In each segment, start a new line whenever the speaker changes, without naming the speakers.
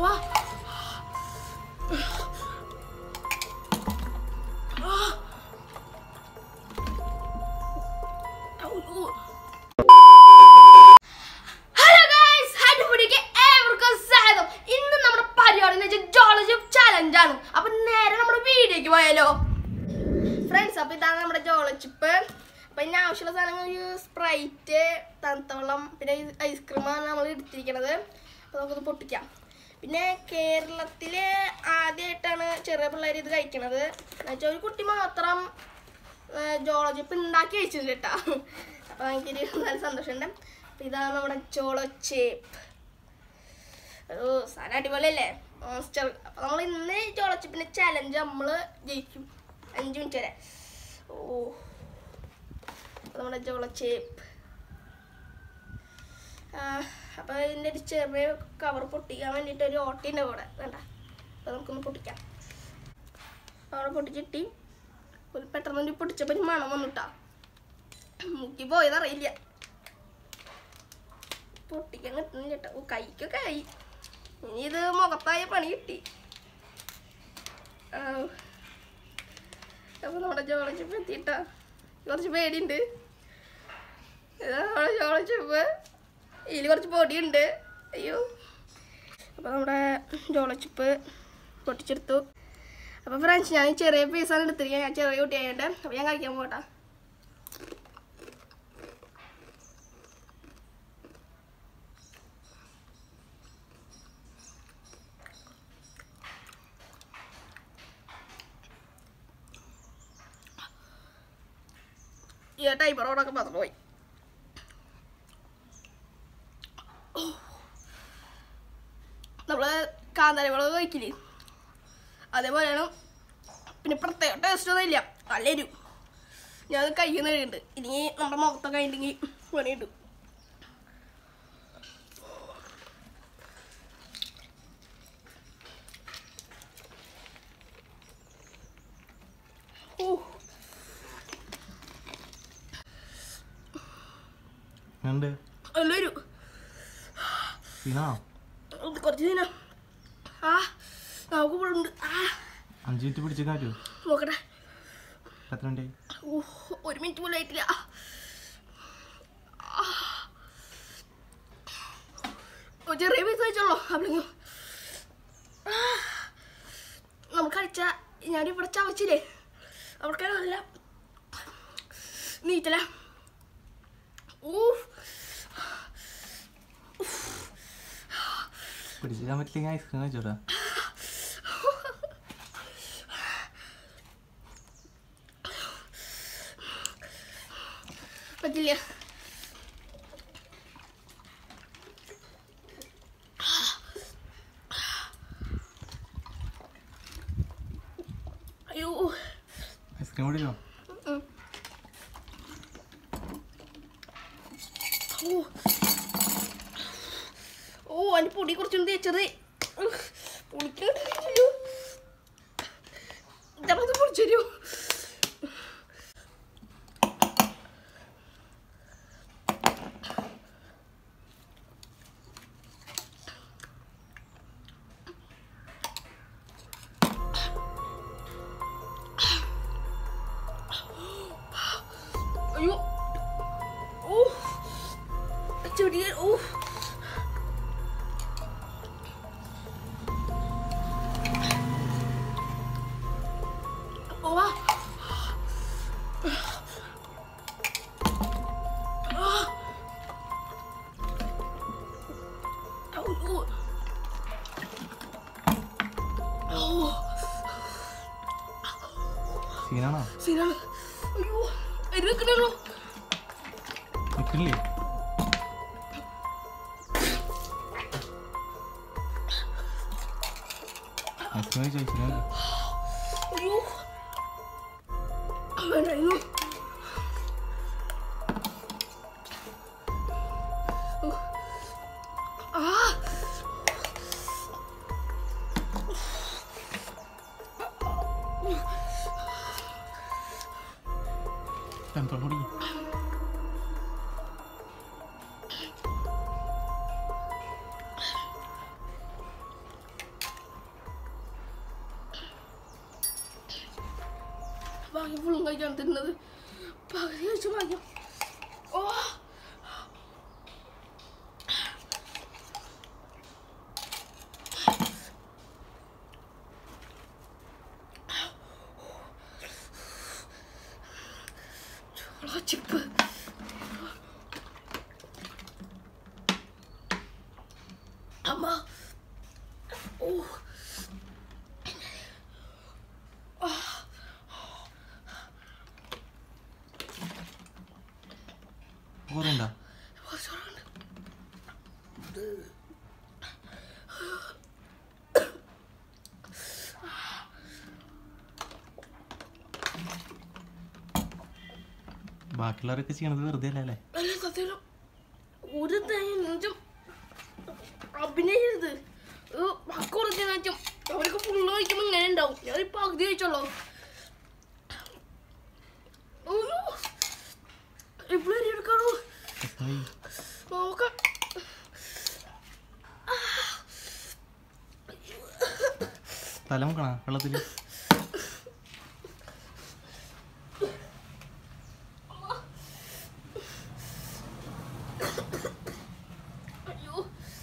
പോവാ hello guys ഹാറ്റുപുടിക്ക് ഏവർക്കും സ്വാഗതം ഇന്ന് നമ്മുടെ പരിപാടി എന്ന് വെച്ചാൽ ജോളജി ചലഞ്ച് ആണ് അപ്പൊ നേരെ നമ്മുടെ വീഡിയോക്ക് പോയാലോ ഫ്രണ്ട്സ് അപ്പൊ ഇതാണ് നമ്മുടെ ജോളജിപ്പ് അപ്പൊ ഇതിന് ആവശ്യമുള്ള സാധനങ്ങൾ ഒരു സ്പ്രൈറ്റ് തണുത്തവെള്ളം പിന്നെ ഐസ്ക്രീമാണ് നമ്മൾ എടുത്തിരിക്കുന്നത് അപ്പൊ നമുക്കത് പൊട്ടിക്കാം പിന്നെ കേരളത്തില് ആദ്യമായിട്ടാണ് ചെറിയ പിള്ളേർ ഇത് കഴിക്കണത് എന്നുവെച്ചാൽ ഒരു കുട്ടി മാത്രം ജോളജിപ്പ് ഉണ്ടാക്കി കഴിച്ചിട്ടുണ്ട് കേട്ടോ അപ്പൊ എനിക്കൊരു നല്ല സന്തോഷമുണ്ട് അപ്പൊ ഇതാണ് നമ്മുടെ ജോളച്ചേപ്പ് ഓ സാധനം അടിപൊളിയല്ലേ മോൺസ്റ്റർ അപ്പൊ നമ്മൾ ഇന്ന് ജോളച്ചിപ്പിന്റെ ചലഞ്ച് നമ്മള് ജയിക്കും അഞ്ച് മിനിറ്റ് വരെ ഓ അപ്പൊ നമ്മുടെ ജോളച്ചേപ്പ് അപ്പൊ ഇതിന്റെ ഒരു ചെറിയ കവർ പൊട്ടിക്കാൻ വേണ്ടിട്ട് ഒരു ഓട്ടിന്റെ കൂടെ വേണ്ട അപ്പൊ നമുക്കൊന്ന് പൊട്ടിക്കാം അവിടെ പൊട്ടിച്ചിട്ടി ഒരു പെട്ടെന്ന് ഒരു പൊട്ടിച്ചപ്പോ ഒരു മണം വന്നിട്ടാ മുക്കി പോയതറിയില്ല പൊട്ടിക്കാൻ കിട്ടുന്നില്ല കേട്ടോ ഓ കൈക്കൊക്കെ ആയി ഇനി ഇത് മുഖത്തായ പണി കിട്ടി ആ. അപ്പൊ നമ്മുടെ ജോളച്ചിപ്പ് എത്തിയിട്ടാ കുറച്ച് പേടിയുണ്ട് ഇതാ നമ്മുടെ ജോളച്ചിപ്പ് ഇതിൽ കുറച്ച് പൊടിയുണ്ട് അയ്യോ അപ്പൊ നമ്മുടെ ജോളച്ചിപ്പ് പൊട്ടിച്ചെടുത്തു അപ്പൊ ഫ്രണ്ട്സ് ഞാൻ ഈ ചെറിയ പീസാണ് എടുത്തിരിക്കുന്നത് ഞാൻ ചെറിയ കുട്ടിയായിട്ട് അപ്പൊ ഞാൻ കഴിക്കാൻ പോട്ടാ ഈ ടൈപ്പറോടൊക്കെ മറന്നു പോയി നമ്മള് കാന്താരി മുളക് കഴിക്കില്ലേ അതേപോലെയാണ് പിന്നെ പ്രത്യേക ടേസ്റ്റ് ഒന്നും ഇല്ല നല്ല എരു ഞാൻ കയ്യിൽ നിന്ന് കഴിയുന്നുണ്ട് ഇനി നമ്മുടെ മുഖത്തൊക്കെ കഴിഞ്ഞെങ്കിൽ പണിയിട്ടു ഓ
ഉണ്ട്
നല്ലൊരു
സീനാ
ഇത് കുറച്ച് ദിനം ആ നമുക്ക് ഇവിടെ ഉണ്ട് ആ
അഞ്ച് മിനിറ്റ് പിടിച്ച് കാറ്റു
നോക്കട്ടെ
എത്ര ഉണ്ട്
ഓ ഒരു മിനിറ്റ് പോലും ആയിട്ടില്ല ഓ, ചെറിയ പൈസ കഴിച്ചോളൂ അപ്പളെങ്കിലും നമ്മൾ കഴിച്ച ഞാനിവിടെ ചവച്ചില്ലേ അവർക്ക് നല്ല നീറ്റല ഊ
പിടിച്ചിക്കാൻ പറ്റില്ലെങ്കിൽ ഐസ്ക്രീം കഴിച്ചോടാ
പറ്റില്ല അയ്യോ
ഐസ്ക്രീം കുടിക്കോ
ഉം. ഓ ഓ അതിന്റെ പൊടി കുറച്ചൊന്നും തേച്ചത് പൊടിക്ക് ഇതത് പൊടിച്ചു അയ്യോ ഓ ചെടിയ ഓ ഓവാ
സീനാണോ
സീനാണ് അയ്യോ ഇത് വെക്കണല്ലോ
നിൽക്കില്ലേ ഐസ്ക്രീം കഴിച്ചോ ഐസ്ക്രീം കഴിച്ചോ
അയ്യോ വേണ്ടായിരുന്നു ആ
തണുത്തോളം കുടി
പകുതിയൊക്കെയാണ് തിന്നത് പകുതി വെച്ച് ഭാഗ്യം ഓ ചിപ്പ് അമ്മ ഓ
ഓർമ്മ
കുറച്ചുകൂടെ
ബാക്കിയുള്ളവരൊക്കെ ചെയ്യണത് വെറുതെ അല്ലേ അല്ലേ
അല്ല സത്യം ഒരു തേങ്ങ അഭിനയരുത് കുറച്ച് നാച്ചും അവർക്ക് ഫുള്ള് കഴിക്കുമ്പോൾ ഇങ്ങനെ ഉണ്ടാവും ഞാൻ ഒരു പകുതി കഴിച്ചോളൂ ഇപ്പോഴും എടുക്കാണോ
കഷ്ണമായി
നോക്കാം
തല മുക്കണ വെള്ളത്തിൽ
അയ്യോ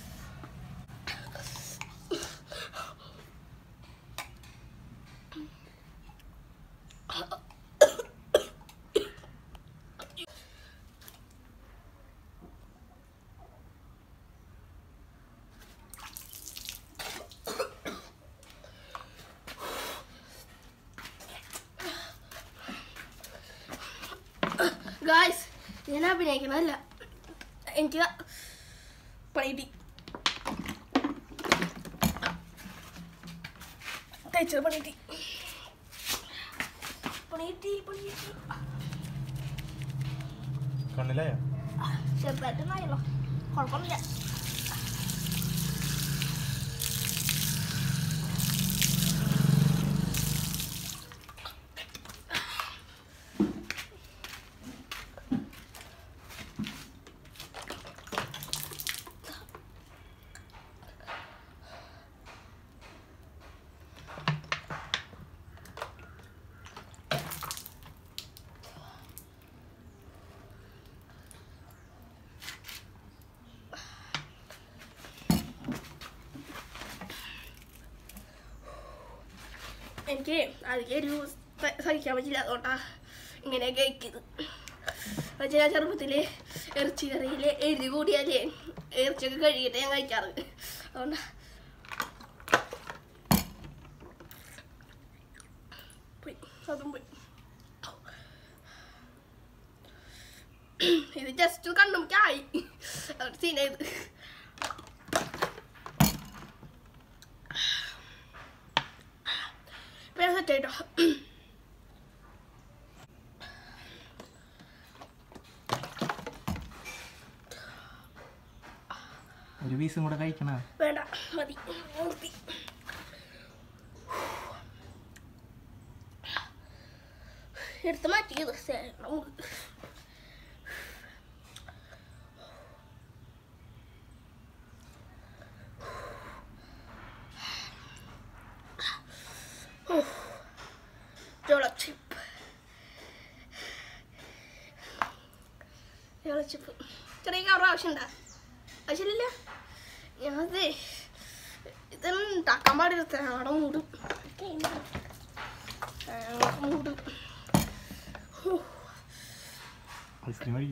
ഗായ്സ് ഞാൻ അഭിനയിക്കണല്ല എനിക്ക് പണിയിട്ടി തേച്ചത് പണിയിട്ടി പണിയിട്ടി പണിയിട്ടി
കണ്ണിലായോ
ചെറുതായിട്ടൊന്നായല്ലോ കുഴപ്പമൊന്നുമില്ല എനിക്ക് അധികം എരിവ് സ- സഹിക്കാൻ പറ്റില്ല അതുകൊണ്ടാ ഇങ്ങനെ കഴിക്കുന്നത് പക്ഷേ ഞാൻ ചെറുപ്പത്തിൽ ഇറച്ചി കറിയിൽ എരിവ് കൂടിയാലേ ഇറച്ചിയൊക്കെ കഴുകിയിട്ട് ഞാൻ കഴിക്കാറ് അതുകൊണ്ടാ പോയി അതും പോയി ഇത് ജസ്റ്റ് കണ്ണുമ്പിക്കായി അതുകൊണ്ട് സീനായത് ഇപ്പൊ ഞാൻ സെറ്റ് ആയിട്ടോ
ഒരു പീസും കൂടെ കഴിക്കണ
വേണ്ട മതി നിർത്തി എടുത്ത് മാറ്റിയത് സേണം ജോളച്ചിപ്പ് ജോളച്ചിപ്പ് ചെറിയ കവർ ആവശ്യമുണ്ടാ ആവശ്യമില്ല ഞാനത് ഇതൊന്നും ഉണ്ടാക്കാൻ പാടില്ല അവിടെ മൂടും അവിടെ മൂടും ഹോ,
ഐസ്ക്രീം കഴി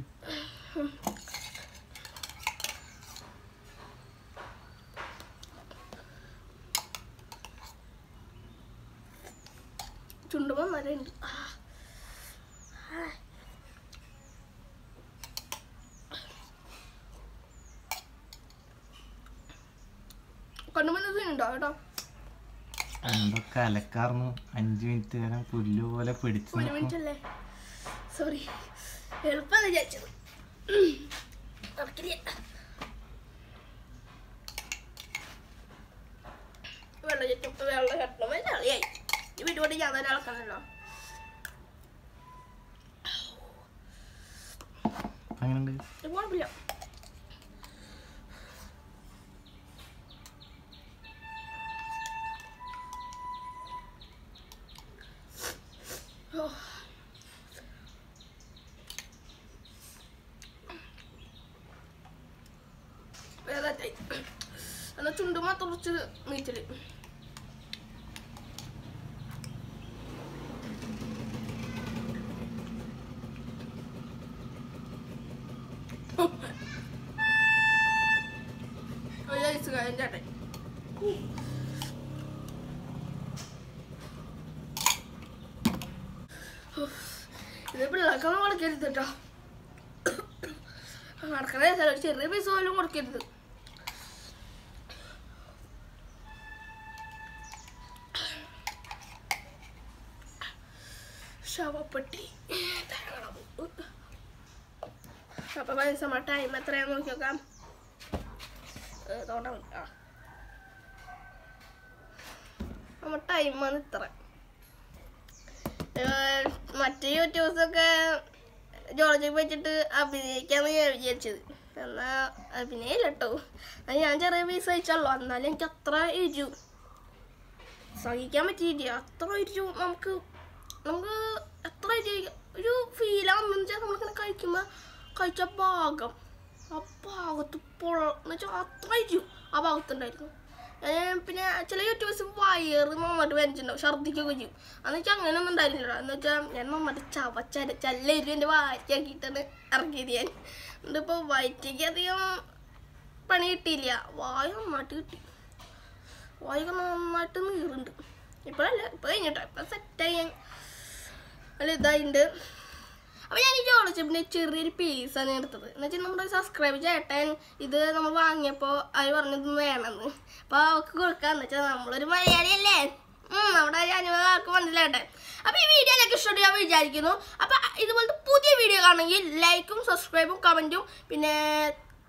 ചുണ്ടുമ്പോൾ മരമുണ്ട് ആ. ആ. കണ്ണുമല്ല സീനുണ്ടോ കേട്ടോ
എന്തോ കലക്കാർന്നു അഞ്ച് മിനിറ്റ് നേരം പുല്ല് പോലെ പിടിച്ചു
ഒരു
നിൽക്കും
മിനിറ്റ് അല്ലേ സോറി എളുപ്പം വിചാരിച്ചത് നടക്കില്ല വെള്ളം ചുറ്റും വെള്ളം കെട്ടണം കളിയായി ഈ വീട്ടുകൊണ്ട് ഞാൻ തന്നെ ഇളക്കണല്ലോ
അങ്ങനെയുണ്ട്
ഇത് കുഴപ്പമില്ല ഓ മാത്രം കുറച്ച് നീച്ചല് ഒരു ഐസുകാരൻ ചേട്ടൻ ഇത് പിള്ളേർക്കൊന്നും കൊടുക്കരുത് കേട്ടോ നടക്കണ ദിവസം ചെറിയ പൈസ പോലും കൊടുക്കരുത് ശവപ്പെട്ടി അപ്പൊ പൈസ നമ്മുടെ ടൈം എത്രയാന്ന് നോക്കി നോക്കാം ഏ, തോണ്ടാ മതി. ആ നമ്മുടെ ടൈം ആണ് ഇത്ര ഏർ, മറ്റേ യൂട്യൂബേഴ്സൊക്കെ ജോർജ് വെച്ചിട്ട് അഭിനയിക്കാന്ന് ഞാൻ വിചാരിച്ചത് എന്നാ അഭിനയില്ല കേട്ടോ അത് ഞാൻ ചെറിയ പൈസ അയച്ചുള്ളൂ എന്നാലും എനിക്ക് അത്ര എരിച്ചു സഹിക്കാൻ പറ്റിയില്ല അത്ര എരിച്ചു നമുക്ക് നമുക്ക് എത്ര എരിച്ചു ഒരു ഫീലാണെന്ന് വെച്ചാൽ നമ്മളിങ്ങനെ കഴിക്കുമ്പോൾ കഴിച്ച ഭാഗം ആ ഭാഗത്ത് പൊള്ള എന്ന് വെച്ചാൽ അത്ര എരിച്ചു ആ ഭാഗത്തുണ്ടായിരുന്നു ഏർ പിന്നെ ചില യൂട്യൂബേഴ്സ് വയറ് നന്നായിട്ട് വരച്ചിട്ടുണ്ടാവും ഛർദ്ദിക്കുകയൊക്കെ ചെയ്യും എന്ന് വെച്ചാൽ അങ്ങനെ ഒന്നും ഉണ്ടായിരുന്നില്ല എന്ന് വെച്ചാൽ ഞാൻ നന്നായിട്ട് ചവച്ചരച്ചെല്ലാവരും എൻ്റെ വായിച്ചാക്കിയിട്ടാണ് ഇറക്കിയത് ഞാൻ എന്നിട്ട് ഇപ്പോൾ വയറ്റയ്ക്ക് അധികം പണി കിട്ടിയില്ല വായ നന്നായിട്ട് കിട്ടി വായൊക്കെ നന്നായിട്ട് നീറുണ്ട് ഇപ്പോഴല്ല ഇപ്പൊ കഴിഞ്ഞിട്ടോ ഇപ്പൊ സെറ്റായി ഞാൻ അല്ല ഇതായിണ്ട് അപ്പൊ ഞാൻ ഈ ജോളിച്ചപ്പിന്റെ ചെറിയൊരു പീസാണ് എടുത്തത് എന്ന് വെച്ചാൽ നമ്മുടെ സബ്സ്ക്രൈബ് ചേട്ടൻ ഇത് നമ്മൾ വാങ്ങിയപ്പോ അവർ പറഞ്ഞത് വേണമെന്ന് അപ്പൊ അവർക്ക് കൊടുക്കാന്ന് വെച്ചാൽ നമ്മളൊരു മലയാളിയല്ലേ ഉം, നമ്മുടെ അനുഭവം മനസ്സിലാട്ടെ അപ്പൊ ഈ വീഡിയോ എനിക്ക് ഇഷ്ടപ്പെട്ടു ഞാൻ വിചാരിക്കുന്നു അപ്പൊ ഇതുപോലത്തെ പുതിയ വീഡിയോ കാണണമെങ്കിൽ ലൈക്കും സബ്സ്ക്രൈബും കമന്റും പിന്നെ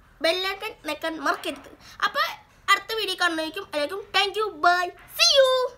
ബെല്ലൈക്കൻ നെക്കാൻ മറക്കരുത് അപ്പൊ അടുത്ത വീഡിയോ കാണുന്നതായിരിക്കും എല്ലാവർക്കും thank you bye see U